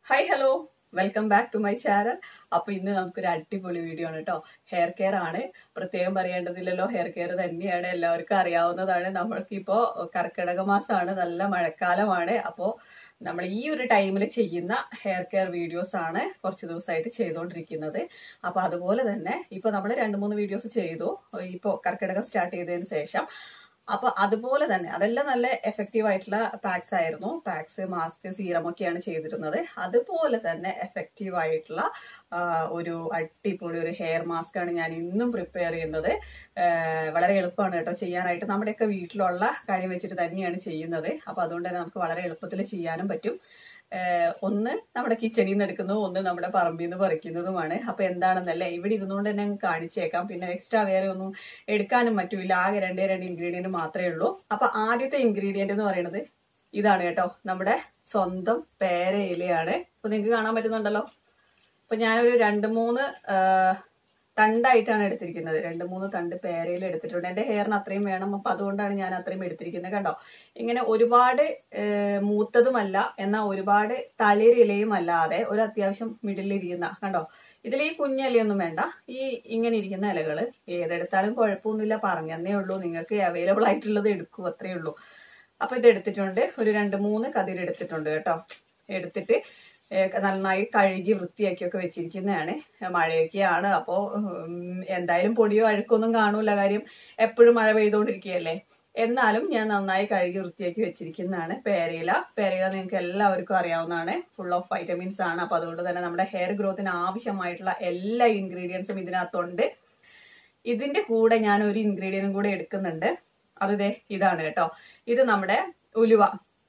hi hello welcome back to my channel അപ്പൊ ഇന്ന് നമുക്കൊരു അടിപൊളി വീഡിയോ ആണ് കേട്ടോ ഹെയർ കെയർ ആണ് പ്രത്യേകം പറയേണ്ടതില്ലല്ലോ ഹെയർ കെയർ തന്നെയാണ് എല്ലാവർക്കും അറിയാവുന്നതാണ് നമ്മൾക്കിപ്പോ കർക്കിടക മാസമാണ് നല്ല മഴക്കാലമാണ് അപ്പോ നമ്മൾ ഈ ഒരു ടൈമിൽ ചെയ്യുന്ന ഹെയർ കെയർ വീഡിയോസ് ആണ് കുറച്ച് ദിവസമായിട്ട് ചെയ്തുകൊണ്ടിരിക്കുന്നത് അപ്പൊ അതുപോലെ തന്നെ ഇപ്പൊ നമ്മൾ രണ്ട് മൂന്ന് വീഡിയോസ് ചെയ്തു ഇപ്പോ കർക്കിടകം സ്റ്റാർട്ട് ചെയ്തതിന് ശേഷം അപ്പൊ അതുപോലെ തന്നെ അതെല്ലാം നല്ല എഫക്റ്റീവ് ആയിട്ടുള്ള പാക്സ് ആയിരുന്നു പാക്സ് മാസ്ക് സീറം ഒക്കെയാണ് ചെയ്തിരുന്നത് അതുപോലെ തന്നെ എഫക്റ്റീവ് ആയിട്ടുള്ള ആ, ഒരു അടിപൊളി ഒരു ഹെയർ മാസ്ക് ആണ് ഞാൻ ഇന്നും പ്രിപ്പയർ ചെയ്യുന്നത് ആ, വളരെ എളുപ്പമാണ് കേട്ടോ ചെയ്യാനായിട്ട് നമ്മുടെയൊക്കെ വീട്ടിലുള്ള കാര്യം വെച്ചിട്ട് തന്നെയാണ് ചെയ്യുന്നത് അപ്പൊ അതുകൊണ്ട് തന്നെ നമുക്ക് വളരെ എളുപ്പത്തിൽ ചെയ്യാനും പറ്റും ഏഹ് ഒന്ന് നമ്മുടെ കിച്ചണിൽ നിന്ന് എടുക്കുന്നു ഒന്ന് നമ്മുടെ പറമ്പിൽ നിന്ന് പറിക്കുന്നതുമാണ് അപ്പൊ എന്താണെന്നല്ലേ ഇവിടെ ഇരുന്നുകൊണ്ട് തന്നെ അങ്ങ് കാണിച്ചേക്കാം പിന്നെ എക്സ്ട്രാ വേറെ ഒന്നും എടുക്കാനും പറ്റൂല ആകെ രണ്ടേ രണ്ട് ഇൻഗ്രീഡിയന്റ് മാത്രമേ ഉള്ളൂ അപ്പൊ ആദ്യത്തെ ഇൻഗ്രീഡിയന്റ് എന്ന് പറയുന്നത് ഇതാണ് കേട്ടോ നമ്മുടെ സ്വന്തം പേരയിലയാണ് അപ്പൊ നിങ്ങൾക്ക് കാണാൻ പറ്റുന്നുണ്ടല്ലോ അപ്പൊ ഞാനൊരു രണ്ട് മൂന്ന് ആ, തണ്ടായിട്ടാണ് എടുത്തിരിക്കുന്നത് രണ്ട് മൂന്ന് തണ്ട് പേരയിൽ എടുത്തിട്ടുണ്ട് എന്റെ ഹെയറിന് അത്രയും വേണം അപ്പൊ അതുകൊണ്ടാണ് ഞാൻ അത്രയും എടുത്തിരിക്കുന്നത് കണ്ടോ ഇങ്ങനെ ഒരുപാട് ഏഹ്, മൂത്തതുമല്ല എന്നാൽ ഒരുപാട് തളിരിലയും അല്ലാതെ ഒരു അത്യാവശ്യം മിഡിലിരിക്കുന്ന കണ്ടോ ഇതിൽ ഈ കുഞ്ഞിലയൊന്നും വേണ്ട ഈ ഇങ്ങനെ ഇരിക്കുന്ന ഇലകള് ഏതെടുത്താലും കുഴപ്പമൊന്നുമില്ല പറഞ്ഞതേ ഉള്ളൂ നിങ്ങൾക്ക് അവൈലബിൾ ആയിട്ടുള്ളത് എടുക്കൂ അത്രേ ഉള്ളൂ അപ്പൊ ഇത് എടുത്തിട്ടുണ്ട് ഒരു രണ്ട് മൂന്ന് കതിർ എടുത്തിട്ടുണ്ട് കേട്ടോ എടുത്തിട്ട് ഏഹ് നന്നായി കഴുകി വൃത്തിയാക്കിയൊക്കെ വെച്ചിരിക്കുന്നതാണ് മഴയൊക്കെയാണ് അപ്പോ ഉം, എന്തായാലും പൊടിയോ അഴുക്കൊന്നും കാണൂല കാര്യം എപ്പോഴും മഴ പെയ്തുകൊണ്ടിരിക്കുകയല്ലേ എന്നാലും ഞാൻ നന്നായി കഴുകി വൃത്തിയാക്കി വെച്ചിരിക്കുന്നതാണ് പേരയില പേരയില നിങ്ങൾക്ക് എല്ലാവർക്കും അറിയാവുന്നതാണ് ഫുൾ ഓഫ് വൈറ്റമിൻസ് ആണ് അപ്പൊ അതുകൊണ്ട് തന്നെ നമ്മുടെ ഹെയർ ഗ്രോത്തിന് ആവശ്യമായിട്ടുള്ള എല്ലാ ഇൻഗ്രീഡിയൻസും ഇതിനകത്തുണ്ട് ഇതിന്റെ കൂടെ ഞാൻ ഒരു ഇൻഗ്രീഡിയൻറ്റും കൂടെ എടുക്കുന്നുണ്ട് അത് ദേ ഇതാണ് കേട്ടോ ഇത് നമ്മുടെ ഉലുവ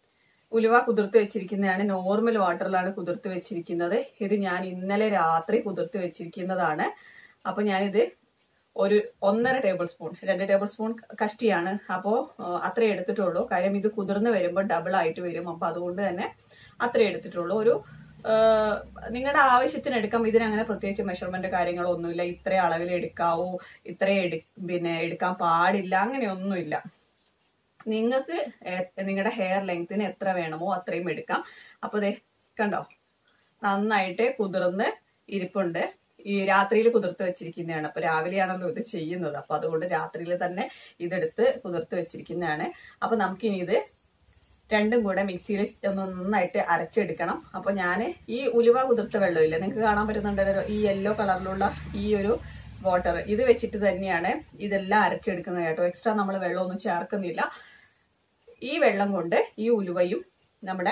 ഉലുവ കുതിർത്ത് വെച്ചിരിക്കുന്നതാണ് നോർമൽ വാട്ടറിലാണ് കുതിർത്ത് വെച്ചിരിക്കുന്നത് ഇത് ഞാൻ ഇന്നലെ രാത്രി കുതിർത്ത് വെച്ചിരിക്കുന്നതാണ് അപ്പൊ ഞാനിത് ഒരു ഒന്നര ടേബിൾ സ്പൂൺ രണ്ട് ടേബിൾ സ്പൂൺ കഷ്ടിയാണ് അപ്പോ ആ, അത്രേ എടുത്തിട്ടുള്ളൂ കാര്യം ഇത് കുതിർന്ന് വരുമ്പോൾ ഡബിൾ ആയിട്ട് വരും അപ്പൊ അതുകൊണ്ട് തന്നെ അത്രേ എടുത്തിട്ടുള്ളൂ ഒരു നിങ്ങളുടെ ആവശ്യത്തിന് എടുക്കാം ഇതിനങ്ങനെ പ്രത്യേകിച്ച് മെഷർമെന്റ് കാര്യങ്ങളോ ഒന്നുമില്ല ഇത്ര അളവിൽ എടുക്കാവൂ ഇത്ര എടു പിന്നെ എടുക്കാൻ പാടില്ല അങ്ങനെയൊന്നുമില്ല നിങ്ങൾക്ക് നിങ്ങളുടെ ഹെയർ ലെങ്ത്തിന് എത്ര വേണമോ അത്രയും എടുക്കാം അപ്പൊ ദേ കണ്ടോ നന്നായിട്ട് കുതിർന്ന് ഇരിപ്പുണ്ട് ഈ രാത്രിയിൽ കുതിർത്ത് വെച്ചിരിക്കുന്നതാണ് അപ്പൊ രാവിലെയാണല്ലോ ഇത് ചെയ്യുന്നത് അപ്പൊ അതുകൊണ്ട് രാത്രിയിൽ തന്നെ ഇതെടുത്ത് കുതിർത്ത് വെച്ചിരിക്കുന്നതാണ് അപ്പൊ നമുക്കിനി ഇത് രണ്ടും കൂടെ മിക്സിയിൽ ഒന്ന് നന്നായിട്ട് അരച്ചെടുക്കണം അപ്പൊ ഞാൻ ഈ ഉലുവ കുതിർത്ത വെള്ളമില്ല നിങ്ങൾക്ക് കാണാൻ പറ്റുന്നുണ്ടല്ലോ ഈ യെല്ലോ കളറിലുള്ള ഈ ഒരു വാട്ടർ ഇത് വെച്ചിട്ട് തന്നെയാണ് ഇതെല്ലാം അരച്ചെടുക്കുന്നത് കേട്ടോ എക്സ്ട്രാ നമ്മൾ വെള്ളമൊന്നും ചേർക്കുന്നില്ല ഈ വെള്ളം കൊണ്ട് ഈ ഉലുവയും നമ്മുടെ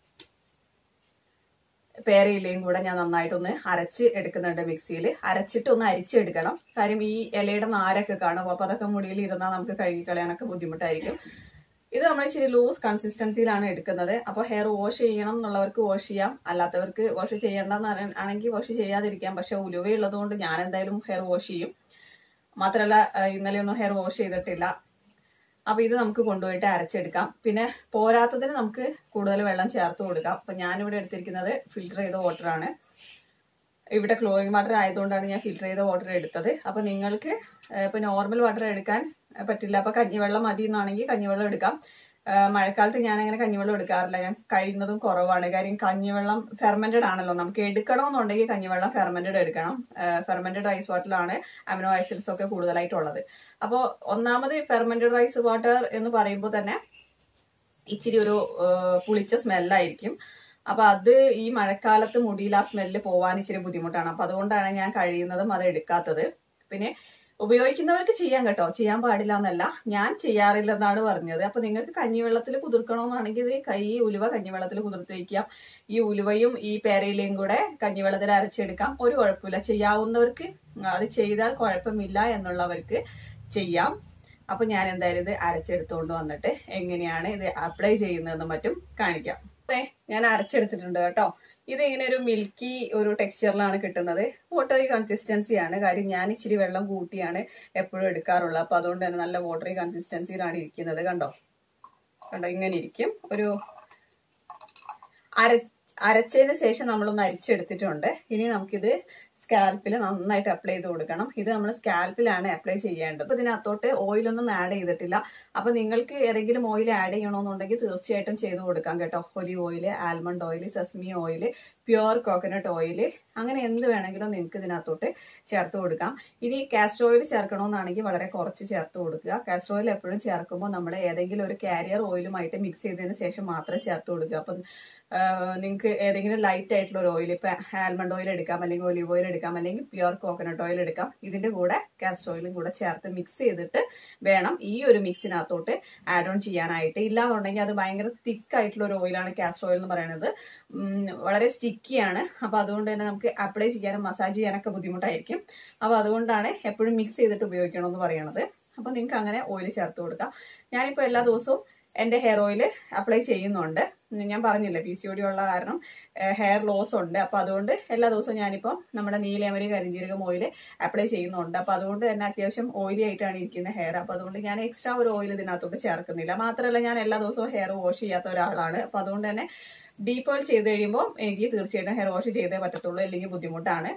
പേരയിലയും കൂടെ ഞാൻ നന്നായിട്ടൊന്ന് അരച്ച് എടുക്കുന്നുണ്ട് മിക്സിയിൽ അരച്ചിട്ട് ഒന്ന് അരിച്ചെടുക്കണം കാര്യം ഈ ഇലയുടെ നാരൊക്കെ കാണും അപ്പൊ അതൊക്കെ മുടിയിൽ ഇരുന്നാൽ നമുക്ക് കഴുകി കളയാനൊക്കെ ബുദ്ധിമുട്ടായിരിക്കും ഇത് നമ്മൾ ഇച്ചിരി ലൂസ് കൺസിസ്റ്റൻസിയിലാണ് എടുക്കുന്നത് അപ്പോൾ ഹെയർ വാഷ് ചെയ്യണം എന്നുള്ളവർക്ക് വാഷ് ചെയ്യാം അല്ലാത്തവർക്ക് വാഷ് ചെയ്യേണ്ടെന്ന് അറിയ- ആണെങ്കിൽ വാഷ് ചെയ്യാതിരിക്കാം പക്ഷെ ഉലുവയുള്ളത് കൊണ്ട് ഞാൻ എന്തായാലും ഹെയർ വാഷ് ചെയ്യും മാത്രമല്ല ഇന്നലെ ഒന്നും ഹെയർ വാഷ് ചെയ്തിട്ടില്ല അപ്പൊ ഇത് നമുക്ക് കൊണ്ടുപോയിട്ട് അരച്ചെടുക്കാം പിന്നെ പോരാത്തതിന് നമുക്ക് കൂടുതൽ വെള്ളം ചേർത്ത് കൊടുക്കാം അപ്പൊ ഞാനിവിടെ എടുത്തിരിക്കുന്നത് ഫിൽറ്റർ ചെയ്ത വാട്ടർ ആണ് ഇവിടെ ക്ലോറിംഗ് വാട്ടർ ആയതുകൊണ്ടാണ് ഞാൻ ഫിൽറ്റർ ചെയ്ത വാട്ടർ എടുത്തത് അപ്പൊ നിങ്ങൾക്ക് ഏഹ്, ഇപ്പൊ നോർമൽ വാട്ടർ എടുക്കാൻ ഏഹ്, പറ്റില്ല അപ്പൊ കഞ്ഞിവെള്ളം മതി എന്നാണെങ്കിൽ കഞ്ഞിവെള്ളം എടുക്കാം ഏഹ്, മഴക്കാലത്ത് ഞാൻ അങ്ങനെ കഞ്ഞിവെള്ളം എടുക്കാറില്ല ഞാൻ കഴിയുന്നതും കുറവാണ് കാര്യം കഞ്ഞിവെള്ളം ഫെർമെന്റഡ് ആണല്ലോ നമുക്ക് എടുക്കണമെന്നുണ്ടെങ്കിൽ കഞ്ഞിവെള്ളം ഫെർമെന്റഡ് എടുക്കണം ഫെർമെന്റഡ് റൈസ് വാട്ടറിലാണ് അമിനോ ആസിഡ്സ് ഒക്കെ കൂടുതലായിട്ടുള്ളത് അപ്പോൾ ഒന്നാമത് ഫെർമെന്റഡ് റൈസ് വാട്ടർ എന്ന് പറയുമ്പോൾ തന്നെ ഇച്ചിരി ഒരു ഏഹ്, പുളിച്ച സ്മെല്ലായിരിക്കും അപ്പൊ അത് ഈ മഴക്കാലത്ത് മുടിയിൽ ആ സ്മെല്ല് പോവാൻ ഇച്ചിരി ബുദ്ധിമുട്ടാണ് അപ്പൊ അതുകൊണ്ടാണ് ഞാൻ കഴിയുന്നതും അത് എടുക്കാത്തത് പിന്നെ ഉപയോഗിക്കുന്നവർക്ക് ചെയ്യാൻ കേട്ടോ ചെയ്യാൻ പാടില്ല എന്നല്ല ഞാൻ ചെയ്യാറില്ലെന്നാണ് പറഞ്ഞത് അപ്പൊ നിങ്ങൾക്ക് കഞ്ഞിവെള്ളത്തിൽ കുതിർക്കണമെന്നാണെങ്കിൽ ഇത് കൈ ഉലുവ കഞ്ഞിവെള്ളത്തിൽ കുതിർത്ത് വയ്ക്കാം ഈ ഉലുവയും ഈ പേരയിലയും കൂടെ കഞ്ഞിവെള്ളത്തിൽ അരച്ചെടുക്കാം ഒരു കുഴപ്പമില്ല ചെയ്യാവുന്നവർക്ക് അത് ചെയ്താൽ കുഴപ്പമില്ല എന്നുള്ളവർക്ക് ചെയ്യാം അപ്പൊ ഞാൻ എന്തായാലും ഇത് അരച്ചെടുത്തുകൊണ്ട് വന്നിട്ട് എങ്ങനെയാണ് ഇത് അപ്ലൈ ചെയ്യുന്നതെന്നും മറ്റും കാണിക്കാം ദേ, ഞാൻ അരച്ചെടുത്തിട്ടുണ്ട് കേട്ടോ ഇത് ഇങ്ങനെ ഒരു മിൽക്കി ഒരു ടെക്സ്ചറിലാണ് കിട്ടുന്നത് വാട്ടറി കൺസിസ്റ്റൻസിയാണ് കാര്യം ഞാൻ ഇച്ചിരി വെള്ളം കൂട്ടിയാണ് എപ്പോഴും എടുക്കാറുള്ളത് അപ്പൊ അതുകൊണ്ട് തന്നെ നല്ല വാട്ടറി കൺസിസ്റ്റൻസിയിലാണ് ഇരിക്കുന്നത് കണ്ടോ കണ്ടോ ഇങ്ങനെ ഇരിക്കും ഒരു അര അരച്ചതിന് ശേഷം നമ്മളൊന്ന് അരിച്ചെടുത്തിട്ടുണ്ട് ഇനി നമുക്കിത് സ്കാൽപ്പിൽ നന്നായിട്ട് അപ്ലൈ ചെയ്ത് കൊടുക്കണം ഇത് നമ്മൾ സ്കാൽപ്പിലാണ് അപ്ലൈ ചെയ്യേണ്ടത് അപ്പൊ ഇതിനകത്തോട്ട് ഓയിലൊന്നും ആഡ് ചെയ്തിട്ടില്ല അപ്പൊ നിങ്ങൾക്ക് ഏതെങ്കിലും ഓയിൽ ആഡ് ചെയ്യണമെന്നുണ്ടെങ്കിൽ തീർച്ചയായിട്ടും ചെയ്ത് കൊടുക്കാം കേട്ടോ olive oil almond oil sesame oil pure coconut oil അങ്ങനെ എന്ത് വേണമെങ്കിലും നിങ്ങൾക്ക് ഇതിനകത്തോട്ട് ചേർത്ത് കൊടുക്കാം ഇനി കാസ്റ്റർ ഓയിൽ ചേർക്കണമെന്നാണെങ്കിൽ വളരെ കുറച്ച് ചേർത്ത് കൊടുക്കുക കാസ്റ്റർ ഓയിൽ എപ്പോഴും ചേർക്കുമ്പോൾ നമ്മൾ ഏതെങ്കിലും ഒരു കാരിയർ ഓയിലുമായിട്ട് മിക്സ് ചെയ്തതിന് ശേഷം മാത്രം ചേർത്ത് കൊടുക്കുക അപ്പം നിങ്ങൾക്ക് ഏതെങ്കിലും ലൈറ്റ് ആയിട്ടുള്ള ഒരു ഓയിൽ ഇപ്പൊ ആൽമണ്ട് ഓയിൽ എടുക്കാം അല്ലെങ്കിൽ ഒലിവ് ഓയിൽ എടുക്കാം അല്ലെങ്കിൽ പ്യുവർ കോക്കനട്ട് ഓയിൽ എടുക്കാം ഇതിന്റെ കൂടെ കാസ്റ്റർ ഓയിലും കൂടെ ചേർത്ത് മിക്സ് ചെയ്തിട്ട് വേണം ഈ ഒരു മിക്സിനകത്തോട്ട് ആഡ് ഓൺ ചെയ്യാനായിട്ട് ഇല്ലാന്നുണ്ടെങ്കിൽ അത് ഭയങ്കര തിക്ക് ആയിട്ടുള്ള ഒരു ഓയിലാണ് കാസ്റ്റർ ഓയിൽ എന്ന് പറയുന്നത് ഉം, വളരെ സ്റ്റിക്കിയാണ് അപ്പൊ അതുകൊണ്ട് തന്നെ നമുക്ക് അപ്ലൈ ചെയ്യാനും മസാജ് ചെയ്യാനൊക്കെ ബുദ്ധിമുട്ടായിരിക്കും അപ്പൊ അതുകൊണ്ടാണ് എപ്പോഴും മിക്സ് ചെയ്തിട്ട് ഉപയോഗിക്കണമെന്ന് പറയണത് അപ്പൊ നിങ്ങൾക്ക് അങ്ങനെ ഓയിൽ ചേർത്ത് കൊടുക്കാം ഞാനിപ്പോ എല്ലാ ദിവസവും എന്റെ ഹെയർ ഓയിൽ അപ്ലൈ ചെയ്യുന്നുണ്ട് ഉം, ഞാൻ പറഞ്ഞില്ലേ പി സി ഒ ഡി ഉള്ള കാരണം ഹെയർ ലോസ് ഉണ്ട് അപ്പൊ അതുകൊണ്ട് എല്ലാ ദിവസവും ഞാനിപ്പം നമ്മുടെ നീലയമരി കരിഞ്ജീരകം ഓയിൽ അപ്ലൈ ചെയ്യുന്നുണ്ട് അപ്പൊ അതുകൊണ്ട് തന്നെ അത്യാവശ്യം ഓയിലി ആയിട്ടാണ് ഇരിക്കുന്ന ഹെയർ അപ്പൊ അതുകൊണ്ട് ഞാൻ എക്സ്ട്രാ ഒരു ഓയിൽ ഇതിനകത്തോട്ട് ചേർക്കുന്നില്ല മാത്രമല്ല ഞാൻ എല്ലാ ദിവസവും ഹെയർ വാഷ് ചെയ്യാത്ത ഒരാളാണ് അപ്പൊ അതുകൊണ്ട് തന്നെ ഡീപ്പ് ഓയിൽ ചെയ്ത് കഴിയുമ്പോൾ എനിക്ക് തീർച്ചയായിട്ടും ഹെയർ വാഷ് ചെയ്തേ പറ്റത്തുള്ളൂ അല്ലെങ്കിൽ ബുദ്ധിമുട്ടാണ്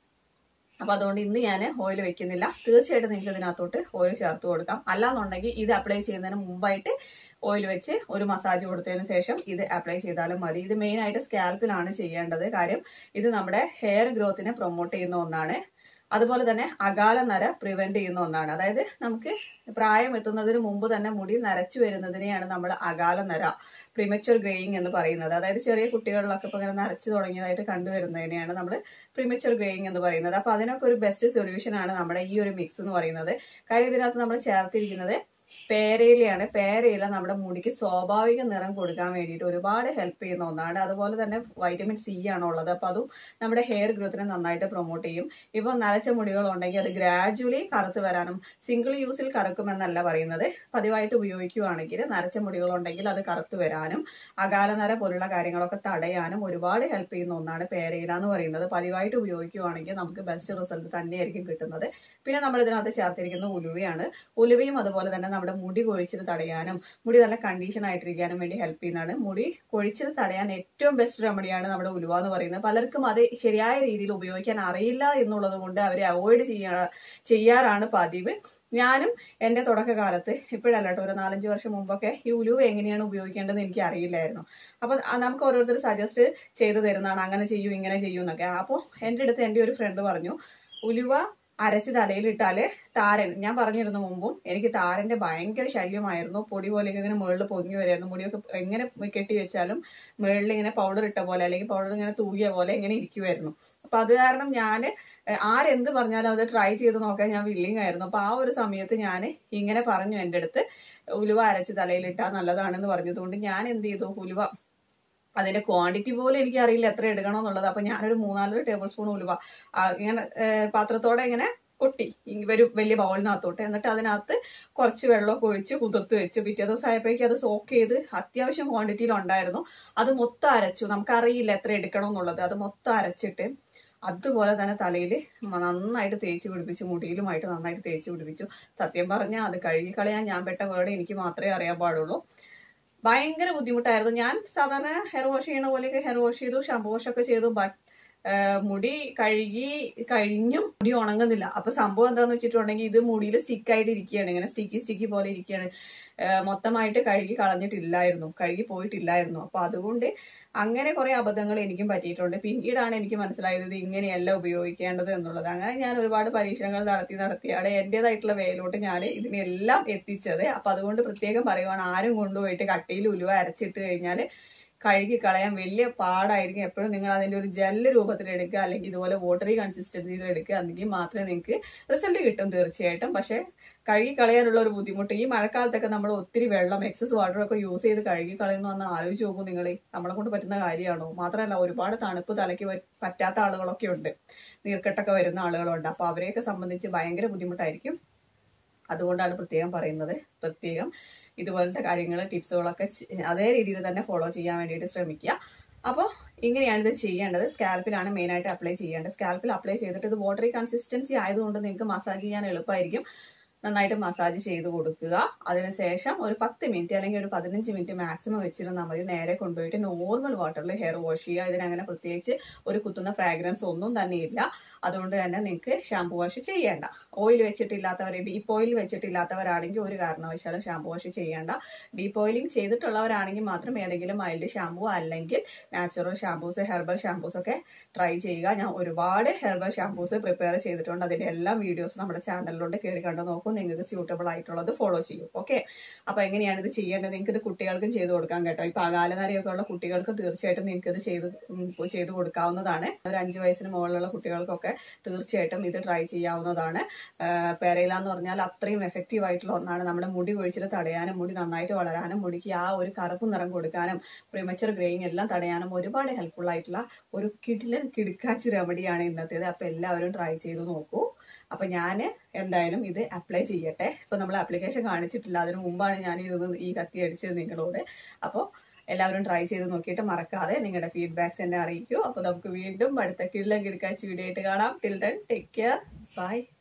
അപ്പൊ അതുകൊണ്ട് ഇന്ന് ഞാൻ ഓയിൽ വെക്കുന്നില്ല തീർച്ചയായിട്ടും നിങ്ങൾക്ക് ഇതിനകത്തോട്ട് ഓയിൽ ചേർത്ത് കൊടുക്കാം അല്ലാന്നുണ്ടെങ്കിൽ ഇത് അപ്ലൈ ചെയ്യുന്നതിന് മുമ്പായിട്ട് ഓയിൽ വെച്ച് ഒരു മസാജ് കൊടുത്തതിന് ശേഷം ഇത് അപ്ലൈ ചെയ്താലും മതി ഇത് മെയിൻ ആയിട്ട് സ്കാൽപ്പിലാണ് ചെയ്യേണ്ടത് കാര്യം ഇത് നമ്മുടെ ഹെയർ ഗ്രോത്തിനെ പ്രൊമോട്ട് ചെയ്യുന്ന ഒന്നാണ് അതുപോലെ തന്നെ അകാല നര പ്രിവെന്റ് ചെയ്യുന്ന ഒന്നാണ് അതായത് നമുക്ക് പ്രായം എത്തുന്നതിന് മുമ്പ് തന്നെ മുടി നരച്ചു വരുന്നതിനെയാണ് നമ്മൾ അകാല നര പ്രിമച്വർ ഗ്രേയിങ് എന്ന് പറയുന്നത് അതായത് ചെറിയ കുട്ടികളിലൊക്കെ ഇപ്പൊ ഇങ്ങനെ നരച്ചു തുടങ്ങിയതായിട്ട് കണ്ടുവരുന്നതിനെയാണ് നമ്മൾ പ്രിമച്വർ ഗ്രേയിങ് എന്ന് പറയുന്നത് അപ്പൊ അതിനൊക്കെ ഒരു ബെസ്റ്റ് സൊല്യൂഷൻ ആണ് നമ്മുടെ ഈ ഒരു മിക്സ് എന്ന് പറയുന്നത് കാര്യം ഇതിനകത്ത് നമ്മൾ ചേർത്തിരിക്കുന്നത് പേരയിലയാണ് പേരയില നമ്മുടെ മുടിക്ക് സ്വാഭാവിക നിറം കൊടുക്കാൻ വേണ്ടിയിട്ട് ഒരുപാട് ഹെൽപ്പ് ചെയ്യുന്ന ഒന്നാണ് അതുപോലെ തന്നെ വൈറ്റമിൻ സി ആണ് ഉള്ളത് അപ്പൊ അതും നമ്മുടെ ഹെയർ ഗ്രോത്തിനെ നന്നായിട്ട് പ്രൊമോട്ട് ചെയ്യും ഇപ്പൊ നരച്ച മുടികൾ ഉണ്ടെങ്കിൽ അത് ഗ്രാജുവലി കറുത്ത് വരാനും സിംഗിൾ യൂസിൽ കറുക്കുമെന്നല്ല പറയുന്നത് പതിവായിട്ട് ഉപയോഗിക്കുകയാണെങ്കിൽ നരച്ച മുടികൾ ഉണ്ടെങ്കിൽ അത് കറുത്ത് വരാനും അകാലനര പോലുള്ള കാര്യങ്ങളൊക്കെ തടയാനും ഒരുപാട് ഹെൽപ്പ് ചെയ്യുന്ന ഒന്നാണ് പേരയില എന്ന് പറയുന്നത് പതിവായിട്ട് ഉപയോഗിക്കുകയാണെങ്കിൽ നമുക്ക് ബെസ്റ്റ് റിസൾട്ട് തന്നെയായിരിക്കും കിട്ടുന്നത് പിന്നെ നമ്മൾ ഇതിനകത്ത് ചേർത്തിരിക്കുന്ന ഉലുവയാണ് ഉലുവയും അതുപോലെ തന്നെ നമ്മുടെ മുടി കൊഴിച്ചിൽ തടയാനും മുടി നല്ല കണ്ടീഷൻ ആയിട്ടിരിക്കാനും വേണ്ടി ഹെൽപ്പ് ചെയ്യുന്നതാണ് മുടി കൊഴിച്ചിൽ തടയാൻ ഏറ്റവും ബെസ്റ്റ് റെമഡിയാണ് നമ്മുടെ ഉലുവ എന്ന് പറയുന്നത് പലർക്കും അത് ശരിയായ രീതിയിൽ ഉപയോഗിക്കാൻ അറിയില്ല എന്നുള്ളത് കൊണ്ട് അവരെ അവോയ്ഡ് ചെയ്യാ ചെയ്യാറാണ് പതിവ് ഞാനും എന്റെ തുടക്കകാലത്ത് ഇപ്പോഴല്ല കേട്ടോ ഒരു നാലഞ്ച് വർഷം മുമ്പൊക്കെ ഈ ഉലുവ എങ്ങനെയാണ് ഉപയോഗിക്കേണ്ടത് എനിക്ക് അറിയില്ലായിരുന്നു അപ്പൊ ആ നമുക്ക് ഓരോരുത്തർ സജസ്റ്റ് ചെയ്തു തരുന്നതാണ് അങ്ങനെ ചെയ്യൂ ഇങ്ങനെ ചെയ്യൂ എന്നൊക്കെ അപ്പോൾ എന്റെ അടുത്ത് എന്റെ ഒരു ഫ്രണ്ട് പറഞ്ഞു ഉലുവ അരച്ച് തലയിലിട്ടാല് താരൻ ഞാൻ പറഞ്ഞിരുന്നു മുമ്പും എനിക്ക് താരന്റെ ഭയങ്കര ശല്യമായിരുന്നു പൊടി പോലെയൊക്കെ ഇങ്ങനെ മുകളിൽ പൊങ്ങി വരുമായിരുന്നു മുടിയൊക്കെ എങ്ങനെ കെട്ടി വെച്ചാലും മുകളിൽ ഇങ്ങനെ പൗഡർ ഇട്ട പോലെ അല്ലെങ്കിൽ പൗഡർ ഇങ്ങനെ തൂകിയ പോലെ ഇങ്ങനെ ഇരിക്കുമായിരുന്നു അപ്പൊ അത് കാരണം ഞാൻ ആരെന്ത് പറഞ്ഞാലും അത് ട്രൈ ചെയ്ത് നോക്കാൻ ഞാൻ വില്ലിങ് ആയിരുന്നു അപ്പൊ ആ ഒരു സമയത്ത് ഞാൻ ഇങ്ങനെ പറഞ്ഞു എൻ്റെ അടുത്ത് ഉലുവ അരച്ച് തലയിലിട്ടാൽ നല്ലതാണെന്ന് പറഞ്ഞതുകൊണ്ട് ഞാൻ എന്ത് ചെയ്തു ഉലുവ അതിന്റെ ക്വാണ്ടിറ്റി പോലും എനിക്ക് അറിയില്ല എത്ര എടുക്കണമെന്നുള്ളത് അപ്പൊ ഞാനൊരു മൂന്നാലര ടേബിൾ സ്പൂൺ ഉലുവ ആ, ഇങ്ങനെ ഏ, പാത്രത്തോടെ ഇങ്ങനെ കൊട്ടി ഈ ഒരു വലിയ ബൗളിനകത്തോട്ട് എന്നിട്ട് അതിനകത്ത് കുറച്ച് വെള്ളമൊക്കെ ഒഴിച്ച് കുതിർത്ത് വെച്ചു പിറ്റേ ദിവസം ആയപ്പോഴേക്കും അത് സോക്ക് ചെയ്ത് അത്യാവശ്യം ക്വാണ്ടിറ്റിയിൽ ഉണ്ടായിരുന്നു അത് മൊത്തം അരച്ചു നമുക്കറിയില്ല എത്ര എടുക്കണം എന്നുള്ളത് അത് മൊത്തം അരച്ചിട്ട് അതുപോലെ തന്നെ തലയിൽ നന്നായിട്ട് തേച്ച് പിടിപ്പിച്ചു മുടിയിലുമായിട്ട് നന്നായിട്ട് തേച്ച് പിടിപ്പിച്ചു സത്യം പറഞ്ഞാൽ അത് കഴുകി കളയാൻ ഞാൻ പെട്ട വേർഡ് എനിക്ക് മാത്രമേ അറിയാൻ പാടുള്ളൂ ഭയങ്കര ബുദ്ധിമുട്ടായിരുന്നു ഞാൻ സാധാരണ ഹെയർ വാഷ് ചെയ്യണ പോലെയൊക്കെ ഹെയർ വാഷ് ചെയ്തു ഷാമ്പു വാഷ് ഒക്കെ ചെയ്തു ബട്ട് മുടി കഴുകി കഴിഞ്ഞും മുടി ഉണങ്ങുന്നില്ല അപ്പൊ സംഭവം എന്താന്ന് വെച്ചിട്ടുണ്ടെങ്കിൽ ഇത് മുടിയിൽ സ്റ്റിക്ക് ആയിട്ട് ഇരിക്കുകയാണ് ഇങ്ങനെ സ്റ്റിക്കി സ്റ്റിക്കി പോലെ ഇരിക്കുകയാണ് ഏഹ് മൊത്തമായിട്ട് കഴുകി കളഞ്ഞിട്ടില്ലായിരുന്നു കഴുകി പോയിട്ടില്ലായിരുന്നു അപ്പൊ അതുകൊണ്ട് അങ്ങനെ കുറെ അബദ്ധങ്ങൾ എനിക്കും പറ്റിയിട്ടുണ്ട് പിന്നീടാണ് എനിക്ക് മനസ്സിലായത് ഇത് ഇങ്ങനെയല്ല ഉപയോഗിക്കേണ്ടത് എന്നുള്ളത് അങ്ങനെ ഞാൻ ഒരുപാട് പരീക്ഷണങ്ങൾ നടത്തി നടത്തിയാണ് എന്റേതായിട്ടുള്ള വേലോട്ട് ഞാൻ ഇതിനെല്ലാം എത്തിച്ചത് അപ്പൊ അതുകൊണ്ട് പ്രത്യേകം പറയുവാണ് ആരും കൊണ്ടുപോയിട്ട് കട്ടിയിൽ ഉലുവ അരച്ചിട്ട് കഴിഞ്ഞാൽ കഴുകി കളയാൻ വലിയ പാടായിരിക്കും എപ്പോഴും നിങ്ങൾ അതിന്റെ ഒരു ജെല്ല് രൂപത്തിൽ എടുക്കുക അല്ലെങ്കിൽ ഇതുപോലെ വാട്ടറി കൺസിസ്റ്റൻസിയിൽ എടുക്കുക എന്നെങ്കിൽ മാത്രമേ നിങ്ങൾക്ക് റിസൾട്ട് കിട്ടും തീർച്ചയായിട്ടും പക്ഷെ കഴുകി കളയാനുള്ള ഒരു ബുദ്ധിമുട്ട് ഈ മഴക്കാലത്തൊക്കെ നമ്മൾ ഒത്തിരി വെള്ളം എക്സസ് വാട്ടർ ഒക്കെ യൂസ് ചെയ്ത് കഴുകി കളയുന്നു എന്ന് ആലോചിച്ച് നോക്കൂ നിങ്ങൾ നമ്മളെ കൊണ്ട് പറ്റുന്ന കാര്യമാണോ മാത്രമല്ല ഒരുപാട് തണുപ്പ് തലയ്ക്ക് പ- പറ്റാത്ത ആളുകളൊക്കെ ഉണ്ട് നീർക്കെട്ടൊക്കെ വരുന്ന ആളുകളുണ്ട് അപ്പൊ അവരെയൊക്കെ സംബന്ധിച്ച് ഭയങ്കര ബുദ്ധിമുട്ടായിരിക്കും അതുകൊണ്ടാണ് പ്രത്യേകം പറയുന്നത് പ്രത്യേകം ഇതുപോലത്തെ കാര്യങ്ങൾ ടിപ്സുകളൊക്കെ ചെ- അതേ രീതിയിൽ തന്നെ ഫോളോ ചെയ്യാൻ വേണ്ടിയിട്ട് ശ്രമിക്കുക അപ്പോൾ ഇങ്ങനെയാണ് ഇത് ചെയ്യേണ്ടത് സ്കാൽപ്പിലാണ് മെയിൻ ആയിട്ട് അപ്ലൈ ചെയ്യേണ്ടത് സ്കാൽപ്പിൽ അപ്ലൈ ചെയ്തിട്ട് ഇത് വാട്ടറി കൺസിസ്റ്റൻസി ആയതുകൊണ്ട് നിങ്ങൾക്ക് മസാജ് ചെയ്യാൻ എളുപ്പമായിരിക്കും നന്നായിട്ട് മസാജ് ചെയ്ത് കൊടുക്കുക അതിനുശേഷം ഒരു പത്ത് മിനിറ്റ് അല്ലെങ്കിൽ ഒരു പതിനഞ്ച് മിനിറ്റ് മാക്സിമം വെച്ചിരുന്നാൽ മതി നേരെ കൊണ്ടുപോയിട്ട് നോർമൽ വാട്ടറിൽ ഹെയർ വാഷ് ചെയ്യുക ഇതിനങ്ങനെ പ്രത്യേകിച്ച് ഒരു കുത്തുന്ന ഫ്രാഗ്രൻസ് ഒന്നും തന്നെ ഇല്ല അതുകൊണ്ട് തന്നെ നിങ്ങൾക്ക് ഷാംപൂ വാഷ് ചെയ്യേണ്ട ഓയിൽ വെച്ചിട്ടില്ലാത്തവർ ഡീപ്പ് ഓയിൽ വെച്ചിട്ടില്ലാത്തവരാണെങ്കിൽ ഒരു കാരണവശാലും ഷാംപൂ വാഷ് ചെയ്യേണ്ട ഡീപ്പ് ഓയിലിംഗ് ചെയ്തിട്ടുള്ളവരാണെങ്കിൽ മാത്രം ഏതെങ്കിലും മൈൽഡ് ഷാംപൂ അല്ലെങ്കിൽ നാച്ചുറൽ ഷാംപൂസ് ഹെർബൽ ഷാംപൂസ് ഒക്കെ ട്രൈ ചെയ്യുക ഞാൻ ഒരുപാട് ഹെർബൽ ഷാംപൂസ് പ്രിപ്പയർ ചെയ്തിട്ടുണ്ട് അതിന്റെ എല്ലാ വീഡിയോസ് നമ്മുടെ ചാനലിലുണ്ട് കയറി കണ്ടു നോക്കൂ നിങ്ങൾക്ക് സ്യൂട്ടബിൾ ആയിട്ടുള്ളത് ഫോളോ ചെയ്യൂ ഓക്കെ അപ്പൊ എങ്ങനെയാണ് ഇത് ചെയ്യേണ്ടത് നിങ്ങൾക്ക് ഇത് കുട്ടികൾക്കും ചെയ്ത് കൊടുക്കാം കേട്ടോ ഇപ്പൊ അകാലനരയൊക്കെ ഉള്ള കുട്ടികൾക്ക് തീർച്ചയായിട്ടും നിങ്ങൾക്ക് ഇത് ചെയ്ത് ഉം, ചെയ്ത് കൊടുക്കാവുന്നതാണ് ഒരു അഞ്ച് വയസ്സിന് മുകളിലുള്ള കുട്ടികൾക്കൊക്കെ തീർച്ചയായിട്ടും ഇത് ട്രൈ ചെയ്യാവുന്നതാണ് പെരയില എന്ന് പറഞ്ഞാൽ അത്രയും എഫക്റ്റീവ് ആയിട്ടുള്ള ഒന്നാണ് നമ്മുടെ മുടി കൊഴിച്ചിൽ തടയാനും മുടി നന്നായിട്ട് വളരാനും മുടിക്ക് ആ ഒരു കറുപ്പ് നിറം കൊടുക്കാനും പ്രിമച്ചർ ഗ്രേയിങ് എല്ലാം തടയാനും ഒരുപാട് ഹെൽപ്ഫുൾ ആയിട്ടുള്ള ഒരു കിടിലൻ കിടുക്കാച്ചി റെമഡിയാണ് ഇന്നത്തേത് അപ്പൊ എല്ലാവരും ട്രൈ ചെയ്ത് നോക്കൂ അപ്പൊ ഞാൻ എന്തായാലും ഇത് അപ്ലൈ ചെയ്യട്ടെ ഇപ്പൊ നമ്മൾ ആപ്ലിക്കേഷൻ കാണിച്ചിട്ടില്ല അതിനു മുമ്പാണ് ഞാൻ ഇത് ഈ കത്തി അടിച്ചത് നിങ്ങളോട് അപ്പോൾ എല്ലാവരും ട്രൈ ചെയ്ത് നോക്കിയിട്ട് മറക്കാതെ നിങ്ങളുടെ ഫീഡ്ബാക്സ് എന്നെ അറിയിക്കൂ അപ്പൊ നമുക്ക് വീണ്ടും അടുത്ത കിടിലൻ കിടക്കാച്ചി വീഡിയോ ആയിട്ട് കാണാം till then take care by